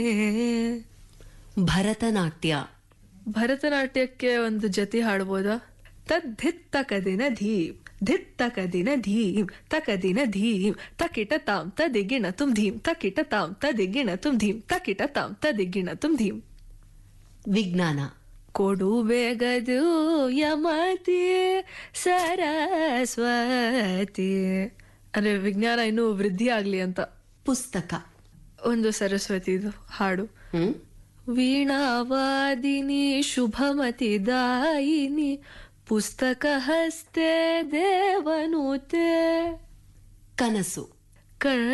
ಭರತನಾಟ್ಯ ಭರತನಾಟ್ಯಕ್ಕೆ ಒಂದು ಜತಿ ಹಾಡ್ಬೋದಾ ತದ್ಧಿತ್ ತಕದಿನ ಧೀಮ್ ಧಿತ್ ತಕದಿನ ಧೀಮ್ ತಕದಿನ ಧೀಮ್ ತಕಿಟ ತಾಂ ತದಿಗಿಣ ತುಂ ಧೀಮ್ ತಕಿಟ ತಾಂ ತದಿಗಿಣ ತುಂ ಧೀಮ್ ತಕಿಟ ತಾಂ ತದಿಗಿಣ ತುಂ ಧೀಮ್ ವಿಜ್ಞಾನ ಕೊಡು ಬೇಗದು ಯಮತಿ ಸರಸ್ವತಿ ಅಂದ್ರೆ ವಿಜ್ಞಾನ ಇನ್ನೂ ವೃದ್ಧಿ ಆಗ್ಲಿ ಅಂತ ಪುಸ್ತಕ ಒಂದು ಸರಸ್ವತಿದು ಹಾಡು ಹ್ಮ್ ವೀಣಾವಾದಿನಿ ಶುಭಮತಿದಾಯಿನಿ ಪುಸ್ತಕ ಹಸ್ತೆ ದೇವನುತೆ ಕನಸು ಕಣ